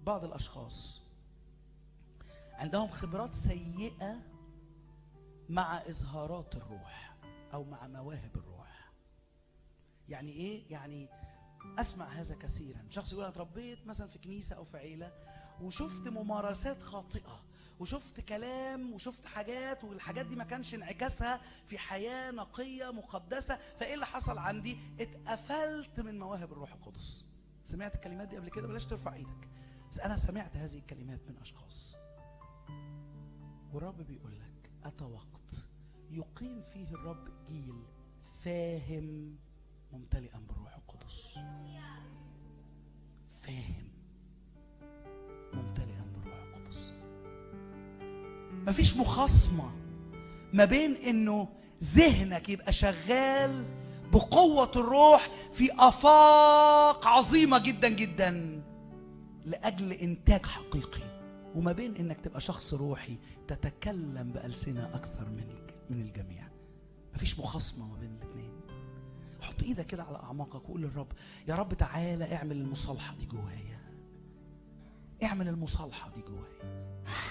بعض الاشخاص عندهم خبرات سيئه مع اظهارات الروح او مع مواهب الروح يعني ايه يعني اسمع هذا كثيرا شخص يقول انا اتربيت مثلا في كنيسه او في عيله وشفت ممارسات خاطئه وشفت كلام وشفت حاجات والحاجات دي ما كانش انعكاسها في حياه نقيه مقدسه فايه اللي حصل عندي اتقفلت من مواهب الروح القدس سمعت الكلمات دي قبل كده بلاش ترفع ايدك بس انا سمعت هذه الكلمات من اشخاص والرب بيقول لك اتى وقت يقيم فيه الرب جيل فاهم ممتلئا بالروح القدس فاهم ممتلئا بالروح القدس مفيش مخاصمة ما بين انه ذهنك يبقى شغال بقوة الروح في آفاق عظيمة جدا جدا لأجل إنتاج حقيقي وما بين إنك تبقى شخص روحي تتكلم بألسنة أكثر من من الجميع مفيش مخاصمة ما بين الاثنين حط ايدك كده على اعماقك وقول للرب يا رب تعالى اعمل المصالحه دي جوايا اعمل المصالحه دي جوايا